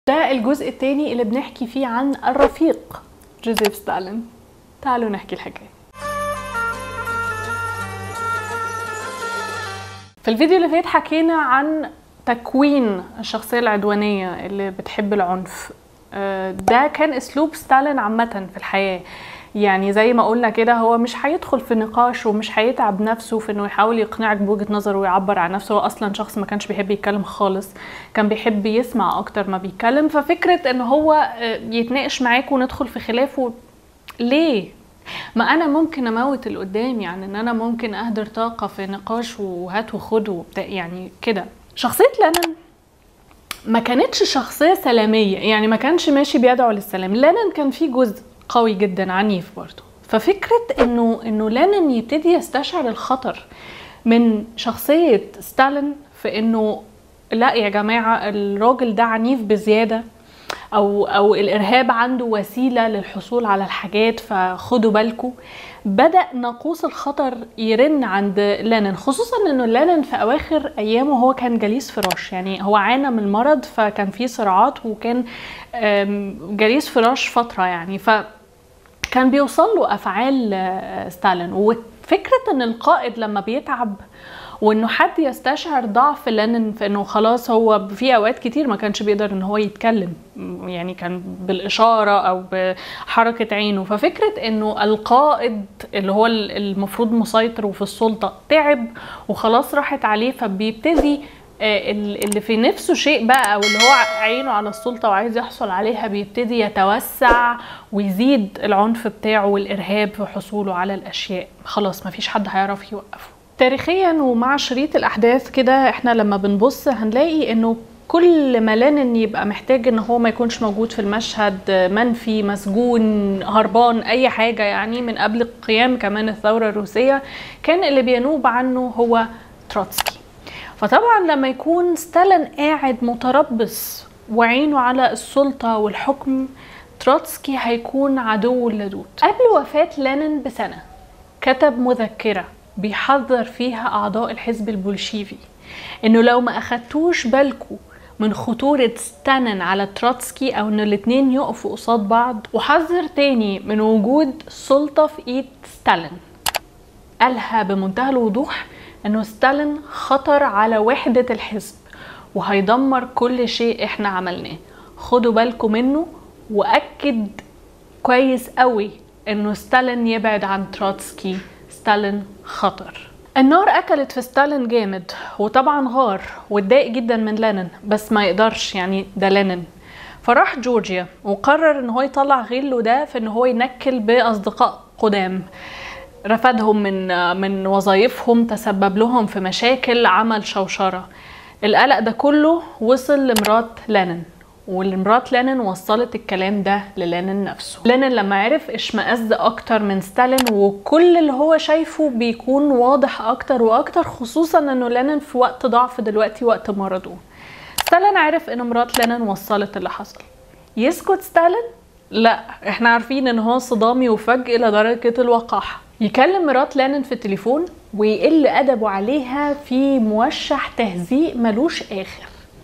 ده الجزء الثاني اللي بنحكي فيه عن الرفيق جوزيف ستالين تعالوا نحكي الحكايه في الفيديو اللي فات حكينا عن تكوين الشخصية العدوانية اللي بتحب العنف آه، ده كان اسلوب ستالين عامة في الحياة يعني زي ما قلنا كده هو مش هيدخل في نقاش ومش هيتعب نفسه في انه يحاول يقنعك بوجهة نظره ويعبر عن نفسه هو اصلا شخص ما كانش بيحب يتكلم خالص كان بيحب يسمع اكتر ما بيتكلم ففكرة ان هو آه، يتناقش معاك وندخل في خلاف و... ليه ما انا ممكن اموت اللي قدامي يعني ان انا ممكن اهدر طاقه في نقاش وهات وخد وبتاع يعني كده شخصيه لينين ما كانتش شخصيه سلاميه يعني ما كانش ماشي بيدعو للسلام لينين كان فيه جزء قوي جدا عنيف برضه ففكره انه انه لينين يبتدي يستشعر الخطر من شخصيه ستالين في انه لا يا جماعه الراجل ده عنيف بزياده او او الارهاب عنده وسيله للحصول على الحاجات فخدوا بالكم بدا ناقوس الخطر يرن عند لينين خصوصا انه لينين في اواخر ايامه هو كان جليس فراش يعني هو عانى من المرض فكان في صراعات وكان آم، جليس فراش فتره يعني ف كان بيوصل له افعال آه، ستالين وفكره ان القائد لما بيتعب وانه حد يستشعر ضعف لينين في انه خلاص هو في اوقات كتير ما كانش بيقدر ان هو يتكلم م- يعني كان بالاشاره او بحركه عينه ففكره انه القائد اللي هو ال- المفروض مسيطر وفي السلطه تعب وخلاص راحت عليه فبيبتدي آه، ال- اللي في نفسه شيء بقى او اللي هو عينه على السلطه وعايز يحصل عليها بيبتدي يتوسع ويزيد العنف بتاعه والارهاب في حصوله على الاشياء خلاص مفيش حد هيعرف يوقفه تاريخيا ومع شريط الاحداث كده احنا لما بنبص هنلاقي انه كل ما لينين يبقى محتاج ان هو ما يكونش موجود في المشهد منفي مسجون هربان اي حاجه يعني من قبل قيام كمان الثوره الروسيه كان اللي بينوب عنه هو تروتسكي فطبعا لما يكون ستالين قاعد متربص وعينه على السلطة والحكم تروتسكي هيكون عدو اللدود قبل وفاة لينين بسنة كتب مذكرة بيحذر فيها أعضاء الحزب البولشيفي إنه لو ما أخدتوش بالكم من خطورة ستالين على تروتسكي أو إن الاتنين يقفوا قصاد بعض وحذر تاني من وجود سلطة في إيد ستالين قالها بمنتهى الوضوح انه ستالين خطر على وحدة الحزب وهيدمر كل شيء احنا عملناه خدوا بالكم منه واكد كويس قوي انه ستالين يبعد عن تروتسكي ستالين خطر النار اكلت في ستالين جامد وطبعا غار واتضايق جدا من لينين بس ما يقدرش يعني ده لينين فراح جورجيا وقرر ان هو يطلع غله ده في ان هو ينكل باصدقاء قدام رفدهم من من وظائفهم تسبب لهم في مشاكل عمل شوشرة القلق ده كله وصل لمرات لينين والمرات لينين وصلت الكلام ده للينين نفسه لينين لما عرف اشمئز اكتر من ستالين وكل اللي هو شايفه بيكون واضح اكتر واكتر خصوصا انه لينين في وقت ضعف دلوقتي وقت مرضه ستالين عرف ان مرات لينين وصلت اللي حصل يسكت ستالين لا احنا عارفين ان هو صدامي وفج الى درجة الوقاحة يكلم مرات لينين في التليفون ويقل ادبه عليها في موشح تهزيء ملوش اخر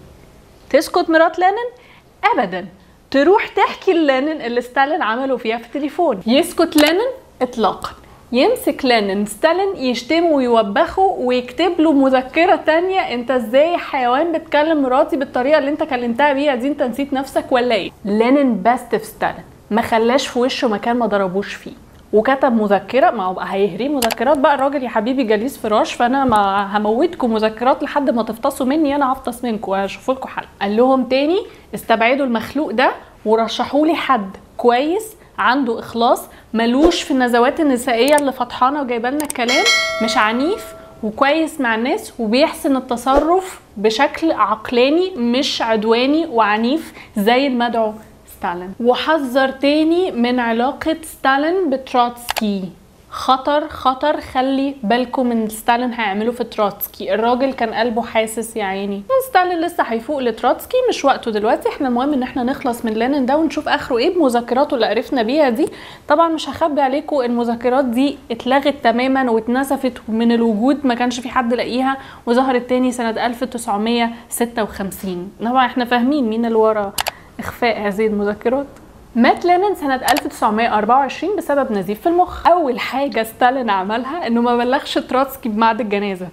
تسكت مرات لينين ابدا تروح تحكي للينين اللي ستالين عمله فيها في التليفون يسكت لينين اطلاقا يمسك لينين ستالين يشتمه ويوبخه ويكتب له مذكرة تانية انت ازاي حيوان بتكلم مراتي بالطريقة اللي انت كلمتها بيها دي انت نسيت نفسك ولا ايه لينين بست في ستالين ما خلاش في وشه مكان ما ضربوش فيه وكتب مذكره ما هو بقى هيهريه مذكرات بقى الراجل يا حبيبي جليس فراش فانا ما هموتكم مذكرات لحد ما تفطسوا مني انا هفطس منكم وهشوف لكم حل قال لهم تاني استبعدوا المخلوق ده ورشحوا لي حد كويس عنده اخلاص ملوش في النزوات النسائيه اللي فطحانه وجايبه لنا الكلام مش عنيف وكويس مع الناس وبيحسن التصرف بشكل عقلاني مش عدواني وعنيف زي المدعو ستالين وحذر تاني من علاقة ستالين بتروتسكي خطر خطر خلي بالكم من ستالين هيعمله في تروتسكي الراجل كان قلبه حاسس يا عيني ستالين لسه هيفوق لتروتسكي مش وقته دلوقتي احنا المهم ان احنا نخلص من لينين ده ونشوف اخره ايه بمذكراته اللي عرفنا بيها دي طبعا مش هخبي عليكم المذكرات دي اتلغت تماما واتنسفت من الوجود ما كانش في حد لاقيها وظهرت تاني سنة 1956 طبعا احنا فاهمين مين اللي ورا إخفاء هذه المذكرات مات لينين سنة 1924 بسبب نزيف في المخ أول حاجة ستالين عملها إنه ما بلغش تروتسكي بميعاد الجنازة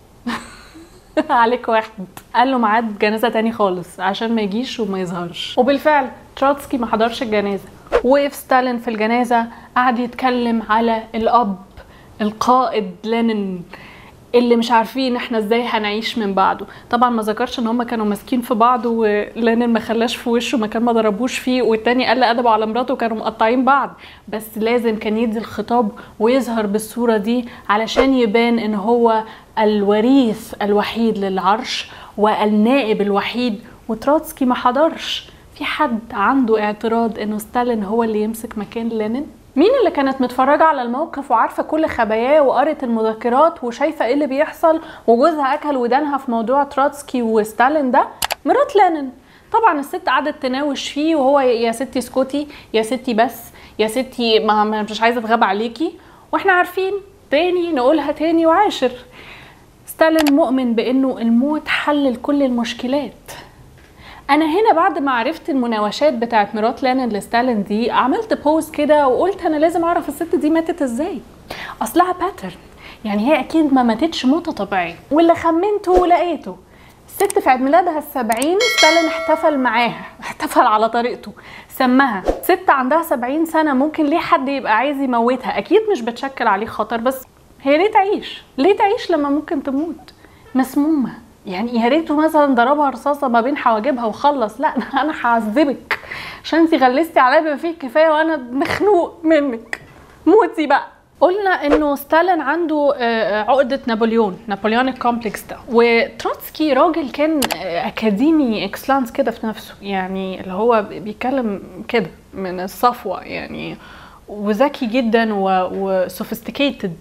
عليك واحد قال له ميعاد جنازة تاني خالص عشان ما يجيش وما يظهرش وبالفعل تروتسكي ما حضرش الجنازة وقف ستالين في الجنازة قعد يتكلم على الأب القائد لينين اللي مش عارفين احنا ازاي هنعيش من بعده طبعا ما ذكرش ان هم كانوا ماسكين في بعض ولينين ما خلاش في وشه مكان ما ضربوش فيه والتاني قال ادبه على مراته وكانوا مقطعين بعض بس لازم كان يدي الخطاب ويظهر بالصوره دي علشان يبان ان هو الوريث الوحيد للعرش والنائب الوحيد وتروتسكي ما حضرش في حد عنده اعتراض انه ستالين هو اللي يمسك مكان لينين مين اللي كانت متفرجة على الموقف وعارفة كل خباياه وقرت المذكرات وشايفة ايه اللي بيحصل وجوزها أكل ودانها في موضوع تروتسكي وستالين ده مرات لينين طبعا الست قعدت تناوش فيه وهو يا ستي اسكتي يا ستي بس يا ستي ما ما- مش عايزة اتغاب عليكي واحنا عارفين تاني نقولها تاني وعاشر ستالين مؤمن بانه الموت حل لكل المشكلات انا هنا بعد ما عرفت المناوشات بتاعت مرات لينين لستالين دي عملت بوز كده وقلت انا لازم اعرف الست دي ماتت ازاي اصلها باترن يعني هي اكيد ما ماتتش موته طبيعيه واللي خمنته لقيته الست في عيد ميلادها السبعين ستالين احتفل معاها احتفل على طريقته سماها ست عندها سبعين سنة ممكن ليه حد يبقى عايز يموتها أكيد مش بتشكل عليه خطر بس هي ليه تعيش ليه تعيش لما ممكن تموت مسمومة يعني يا ريته مثلا ضربها رصاصة ما بين حواجبها وخلص لا أنا- انا هعذبك عشان انت غلستي عليا بما فيه الكفاية وانا مخنوق منك موتي بقى قلنا انه ستالين عنده آه، عقدة نابليون نابليونيك كومبلكس ده وتروتسكي راجل كان آه، اكاديمي اكسلانس كده في نفسه يعني اللي هو بيتكلم كده من الصفوة يعني وذكي جدا وسوفيستيكيتد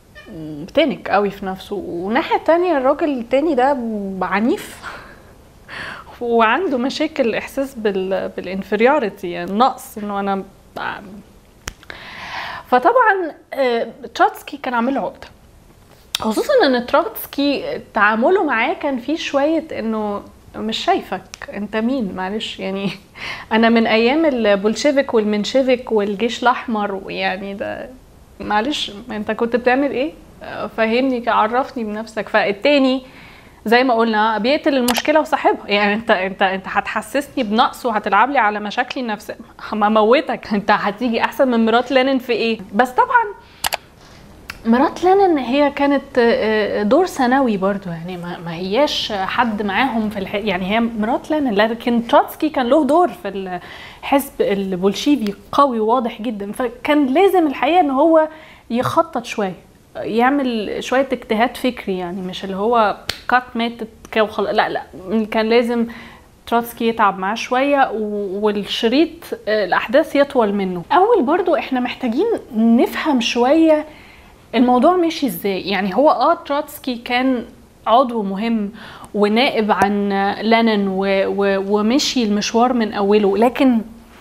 تنك قوي في نفسه والناحية التانية الراجل التاني ده عنيف وعنده مشاكل احساس بال بالانفيريوريتي يعني نقص انه انا فطبعا آه، تروتسكي كان عامل له عقده خصوصا ان تروتسكي تعامله معاه كان فيه شويه انه مش شايفك انت مين معلش يعني انا من ايام البولشيفيك والمنشيفيك والجيش الاحمر ويعني ده معلش انت كنت بتعمل ايه آه، فهمني عرفني بنفسك فالتاني زي ما قلنا بيقتل المشكله وصاحبها يعني انت انت انت هتحسسني بنقص وهتلعب لي على مشاكلي النفسيه هموتك انت هتيجي احسن من مرات لينين في ايه بس طبعا مرات لينين هي كانت آه، دور ثانوي برضو يعني ما, ما هياش حد معاهم في الح... يعني هي مرات لينين لكن تروتسكي كان له دور في الحزب البولشيفي قوي وواضح جدا فكان لازم الحقيقه ان هو يخطط شويه يعمل شويه اجتهاد فكري يعني مش اللي هو كات ماتت كده وخلاص لا لا كان لازم تروتسكي يتعب معاه شويه و- والشريط آه، الاحداث يطول منه اول برضو احنا محتاجين نفهم شويه الموضوع ماشي ازاي يعني هو اه تروتسكي كان عضو مهم ونائب عن لينين و... و... ومشي المشوار من اوله لكن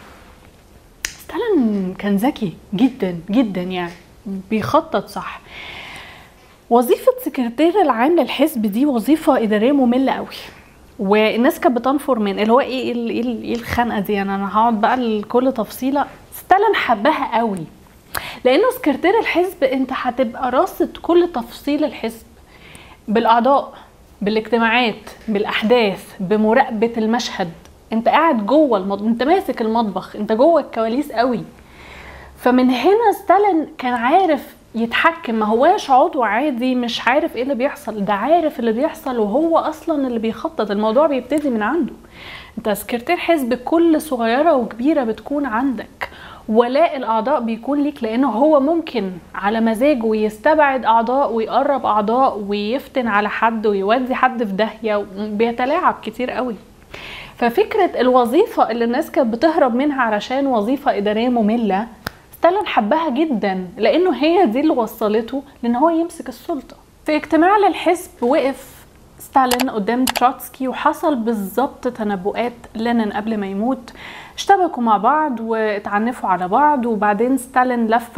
ستالين كان ذكي جدا جدا يعني بيخطط صح وظيفة سكرتير العام للحزب دي وظيفة إدارية مملة قوي والناس كانت بتنفر من اللي هو ايه ايه ال- ايه ال- إيه الخنقه دي يعني انا هقعد بقى لكل تفصيله ستالين حبها قوي لانه سكرتير الحزب انت هتبقى راصد كل تفصيل الحزب بالاعضاء بالاجتماعات بالاحداث بمراقبه المشهد انت قاعد جوه المطبخ انت ماسك المطبخ انت جوه الكواليس قوي فمن هنا ستالين كان عارف يتحكم ما هواش عضو عادي مش عارف ايه اللي بيحصل ده عارف اللي بيحصل وهو اصلا اللي بيخطط الموضوع بيبتدي من عنده انت سكرتير حزب كل صغيره وكبيره بتكون عندك ولاء الاعضاء بيكون ليك لانه هو ممكن على مزاجه يستبعد اعضاء ويقرب اعضاء ويفتن على حد ويودي حد في داهيه بيتلاعب كتير قوي ففكره الوظيفه اللي الناس كانت بتهرب منها علشان وظيفه اداريه ممله ستالين حبها جدا لانه هي دي اللي وصلته لان هو يمسك السلطه في اجتماع للحزب وقف ستالين قدام تروتسكي وحصل بالظبط تنبؤات لينين قبل ما يموت اشتبكوا مع بعض واتعنفوا على بعض وبعدين ستالين لفق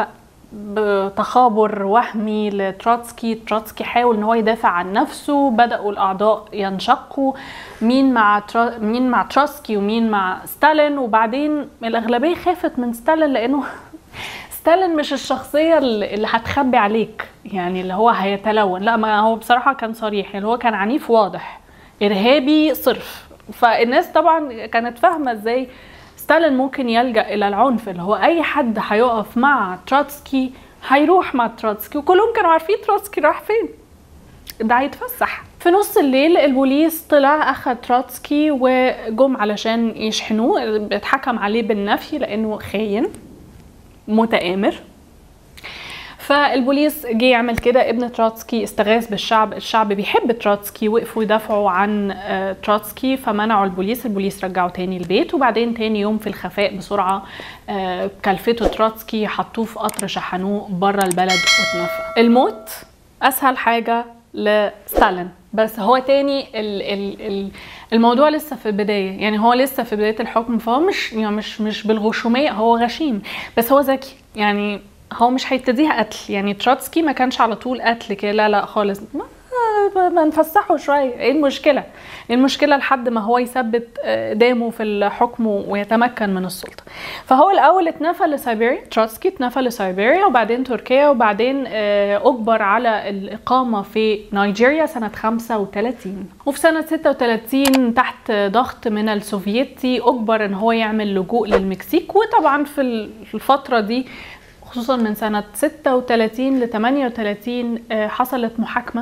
بتخابر وهمي لتروتسكي تروتسكي حاول ان هو يدافع عن نفسه بداوا الاعضاء ينشقوا مين مع ترا... مين مع تروتسكي ومين مع ستالين وبعدين الاغلبيه خافت من ستالين لانه ستالين مش الشخصيه اللي هتخبي عليك يعني اللي هو هيتلون لا ما هو بصراحه كان صريح يعني هو كان عنيف واضح ارهابي صرف فالناس طبعا كانت فاهمه ازاي ستالين ممكن يلجا الى العنف اللي هو اي حد هيقف مع تروتسكي هيروح مع تروتسكي وكلهم كانوا عارفين تروتسكي راح فين ده هيتفسح في نص الليل البوليس طلع اخذ تروتسكي وجم علشان يشحنوه اتحكم عليه بالنفي لانه خاين متآمر فالبوليس جه يعمل كده ابن تروتسكي استغاث بالشعب الشعب بيحب تروتسكي وقفوا يدافعوا عن تروتسكي فمنعوا البوليس البوليس رجعوا تاني البيت وبعدين تاني يوم في الخفاء بسرعة كلفته تروتسكي حطوه في قطر شحنوه بره البلد واتنفى الموت أسهل حاجة لستالين بس هو تاني ال ال ال الموضوع لسه في البدايه يعني هو لسه في بدايه الحكم فهو مش يعني مش مش بالغشوميه هو غشيم بس هو ذكي يعني هو مش هيبتديها قتل يعني تروتسكي ما كانش على طول قتل كده لا لا خالص ما ما نفسحه شويه ايه المشكله ايه المشكله لحد ما هو يثبت دامه في الحكم ويتمكن من السلطه فهو الاول اتنفى لسيبيريا تروتسكي اتنفى لسيبيريا وبعدين تركيا وبعدين اجبر على الاقامه في نيجيريا سنه 35 وفي سنه 36 تحت ضغط من السوفيتي اجبر ان هو يعمل لجوء للمكسيك وطبعا في الفتره دي خصوصا من سنة 36 ل 38 حصلت محاكمة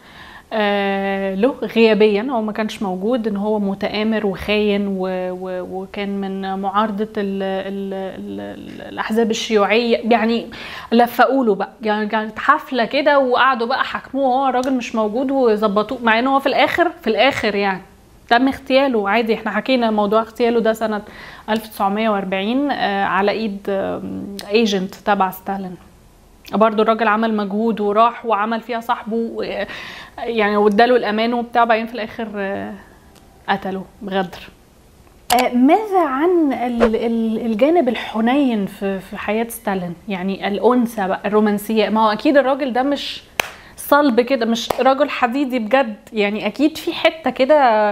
له غيابيا هو ما كانش موجود ان هو متآمر وخاين وكان من معارضة ال ال ال الأحزاب الشيوعية يعني لفقوا له بقى يعني كانت حفلة كده وقعدوا بقى حكموه هو الراجل مش موجود وظبطوه مع ان هو في الآخر في الآخر يعني تم اغتياله عادي احنا حكينا موضوع اغتياله ده سنة 1940 على ايد ايجنت تبع ستالين برضه الراجل عمل مجهود وراح وعمل فيها صاحبه يعني واداله الامان وبتاع بعدين في الاخر قتله بغدر ماذا عن الجانب الحنين في حياة ستالين يعني الأنثى بقى الرومانسية ما هو أكيد الراجل ده مش صلب كده مش رجل حديدي بجد يعني اكيد في حته كده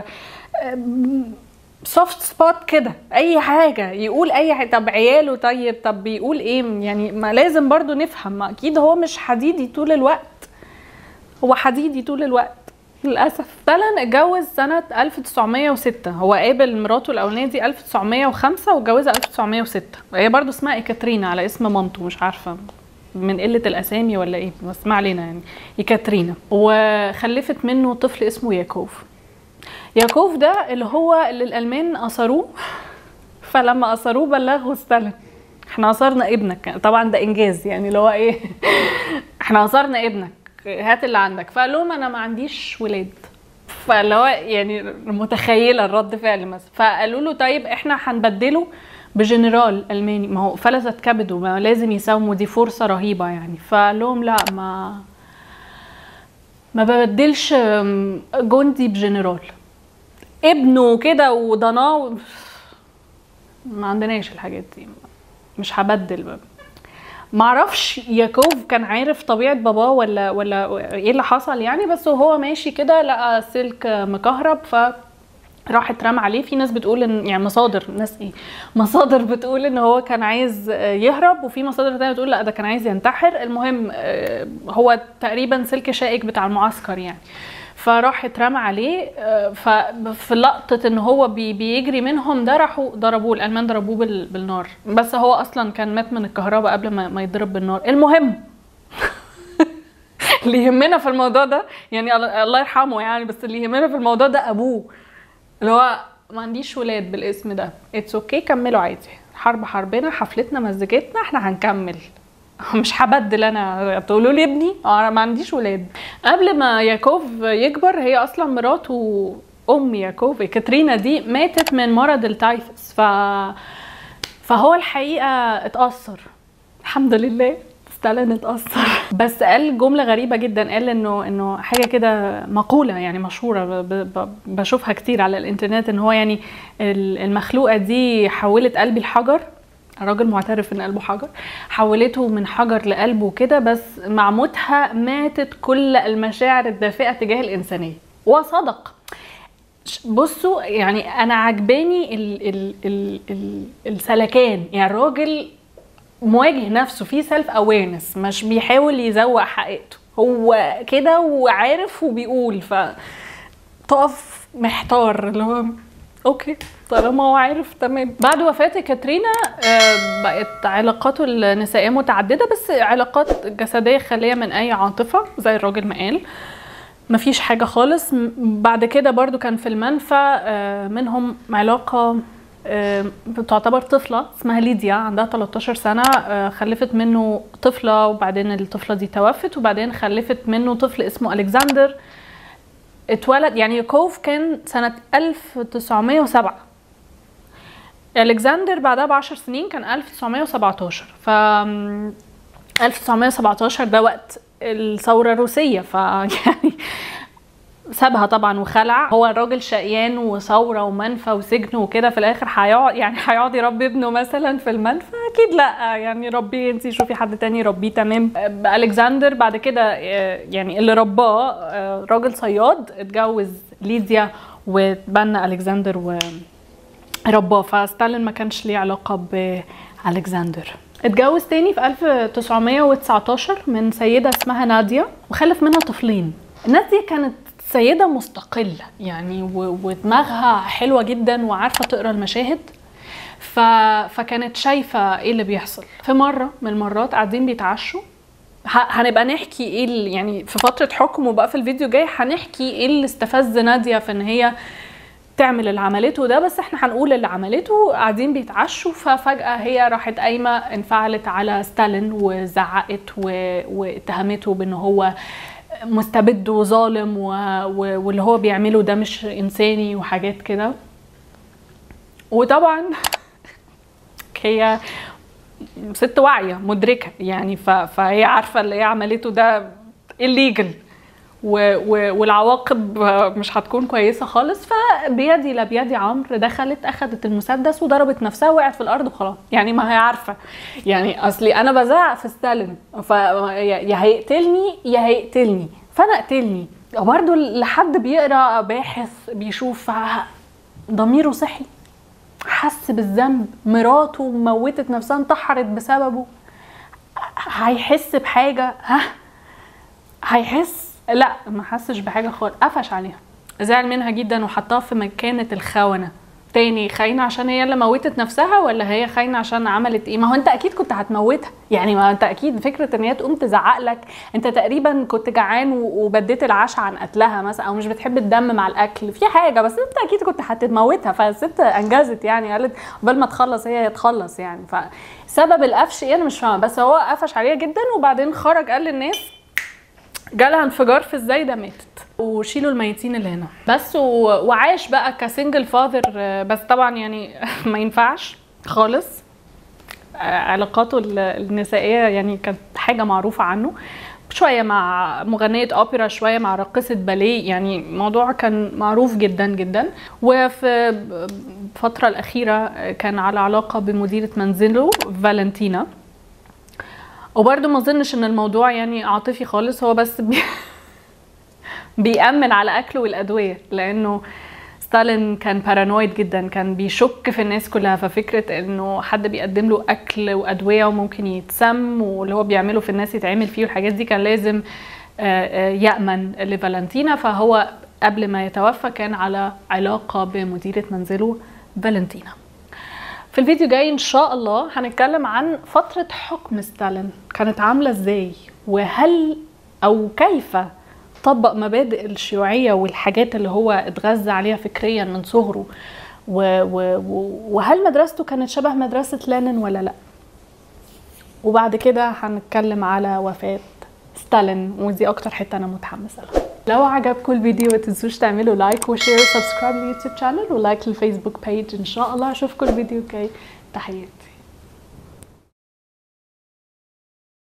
سوفت سبوت كده اي حاجه يقول اي حاجه طب عياله طيب طب بيقول ايه يعني ما لازم برضو نفهم ما اكيد هو مش حديدي طول الوقت هو حديدي طول الوقت للاسف فعلا اتجوز سنه 1906 هو قابل مراته الاولانيه دي 1905 واتجوزها 1906 هي برضو اسمها ايكاترينا على اسم مامته مش عارفه من قله الاسامي ولا ايه بس ما علينا يعني يكاترينا وخلفت منه طفل اسمه ياكوف ياكوف ده اللي هو اللي الالمان اثروه فلما اثروه بلغوا ستالين احنا اثرنا ابنك طبعا ده انجاز يعني اللي هو ايه احنا اثرنا ابنك هات اللي عندك فقال لهم انا ما عنديش ولاد فاللي هو يعني متخيله الرد فعل مثلا فقالوا له طيب احنا هنبدله بجنرال الماني ما هو فلذت كبده ما لازم يساوموا دي فرصه رهيبه يعني فقال لهم لا ما ما ببدلش جندي بجنرال ابنه كده وضناه ما عندناش الحاجات دي مش هبدل بقى معرفش ياكوف كان عارف طبيعه باباه ولا ولا ايه اللي حصل يعني بس وهو ماشي كده لقى سلك مكهرب ف راح اترمى عليه في ناس بتقول ان يعني مصادر ناس ايه مصادر بتقول ان هو كان عايز يهرب وفي مصادر تانية بتقول لا ده كان عايز ينتحر المهم هو تقريبا سلك شائك بتاع المعسكر يعني فراح اترمى عليه ففي لقطة ان هو بي بيجري منهم ده راحوا ضربوه الالمان ضربوه بالنار بس هو اصلا كان مات من الكهرباء قبل ما, ما يضرب بالنار المهم اللي يهمنا في الموضوع ده يعني الله يرحمه يعني بس اللي يهمنا في الموضوع ده ابوه اللي هو ما عنديش ولاد بالاسم ده اتس اوكي okay, كملوا عادي حرب حربنا حفلتنا مزيكتنا احنا هنكمل مش هبدل انا تقولوا لي ابني انا ما عنديش ولاد قبل ما ياكوف يكبر هي اصلا مراته ام ياكوف كاترينا دي ماتت من مرض التايفس ف فهو الحقيقه اتاثر الحمد لله ستالين اتأثر بس قال جملة غريبة جدا قال انه انه حاجة كده مقولة يعني مشهورة ب ب بشوفها كتير على الانترنت ان هو يعني المخلوقة دي حولت قلبي الحجر راجل معترف ان قلبه حجر حولته من حجر لقلب وكده بس مع موتها ماتت كل المشاعر الدافئه تجاه الانسانيه وصدق بصوا يعني انا عجباني ال ال ال ال السلكان يعني الراجل مواجه نفسه في سيلف اويرنس مش بيحاول يزوق حقيقته هو كده وعارف وبيقول ف تقف محتار اللي هو اوكي طالما هو عارف تمام بعد وفاة كاترينا آه، بقت علاقاته النسائية متعددة بس علاقات جسدية خالية من أي عاطفة زي الراجل ما قال مفيش حاجة خالص م- بعد كده برضو كان في المنفى آه، منهم علاقة آه، تعتبر طفلة اسمها ليديا عندها 13 سنة آه، خلفت منه طفلة وبعدين الطفلة دي توفت وبعدين خلفت منه طفل اسمه ألكسندر اتولد يعني يوكوف كان سنة 1907 الكسندر بعدها بعشر سنين كان 1917 ف 1917 ده وقت الثورة الروسية ف يعني سابها طبعا وخلع هو الراجل شقيان وثوره ومنفى وسجن وكده في الاخر هيقعد يعني هيقعد يربي ابنه مثلا في المنفى اكيد لا يعني ربيه انت شوفي حد تاني ربيه تمام الكسندر بعد كده آه، يعني اللي رباه آه، راجل صياد اتجوز ليديا واتبنى الكسندر و رباه فستالين ما كانش ليه علاقه بالكسندر اتجوز تاني في 1919 من سيدة اسمها ناديا وخلف منها طفلين ناديا كانت سيدة مستقلة يعني و- ودماغها حلوة جدا وعارفة تقرا المشاهد ف... فكانت شايفة ايه اللي بيحصل في مرة من المرات قاعدين بيتعشوا ه- هنبقى نحكي ايه ال- يعني في فترة حكم وبقى في الفيديو جاي هنحكي ايه اللي استفز نادية في ان هي تعمل اللي عملته ده بس احنا هنقول اللي عملته قاعدين بيتعشوا ففجأة هي راحت قايمة انفعلت على ستالين وزعقت و... واتهمته بان هو مستبد وظالم و... و... واللي هو بيعمله ده مش انساني وحاجات كده وطبعا هي ست واعية مدركة يعني ف... فهي عارفة اللي هي عملته ده illegal و... و... والعواقب مش هتكون كويسة خالص فبيدي لا بيدي عمرو دخلت أخدت المسدس وضربت نفسها وقعت في الأرض وخلاص يعني ما هي عارفة يعني أصلي أنا بزعق في ستالين ف يا هيقتلني يا هيقتلني فأنا اقتلني برضه لحد بيقرا باحث بيشوف ضميره صحي حس بالذنب مراته موتت نفسها انتحرت بسببه هيحس بحاجه ها هيحس لا ما حسش بحاجه خالص قفش عليها زعل منها جدا وحطها في مكانه الخونه تاني خاينه عشان هي اللي موتت نفسها ولا هي خاينه عشان عملت ايه ما هو انت اكيد كنت هتموتها يعني ما انت اكيد فكره ان هي تقوم تزعق لك انت تقريبا كنت جعان و- وبديت العشاء عن قتلها مثلا او مش بتحب الدم مع الاكل في حاجه بس انت اكيد كنت هتموتها فالست انجزت يعني قالت قبل ما تخلص هي تخلص يعني فسبب القفش ايه انا مش فاهمه بس هو قفش عليها جدا وبعدين خرج قال للناس جالها انفجار في الزايده ماتت وشيلوا الميتين اللي هنا بس و... وعاش بقى كسنجل فاذر بس طبعا يعني ما ينفعش خالص آه، علاقاته ال- النسائيه يعني كانت حاجه معروفه عنه شويه مع مغنيه اوبرا شويه مع راقصه باليه يعني الموضوع كان معروف جدا جدا وفي الفتره الاخيره كان على علاقه بمديره منزله فالنتينا وبرده ما اظنش ان الموضوع يعني عاطفي خالص هو بس بي... بيأمن على اكله والادويه لانه ستالين كان بارانويد جدا كان بيشك في الناس كلها ففكره انه حد بيقدم له اكل وادويه وممكن يتسم واللي هو بيعمله في الناس يتعمل فيه والحاجات دي كان لازم آه، آه، يأمن لفالنتينا فهو قبل ما يتوفى كان على علاقه بمديره منزله فالنتينا في الفيديو جاي ان شاء الله هنتكلم عن فترة حكم ستالين كانت عاملة ازاي وهل او كيف طبق مبادئ الشيوعية والحاجات اللي هو اتغذى عليها فكريا من صغره و و و وهل مدرسته كانت شبه مدرسة لينين ولا لا وبعد كده هنتكلم على وفاة ستالين ودي اكتر حتة انا متحمسة لها لو عجبكم الفيديو ما تنسوش تعملوا لايك وشير وسبسكرايب لليوتيوب شانل ولايك للفيسبوك بيج ان شاء الله اشوفكم الفيديو الجاي تحياتي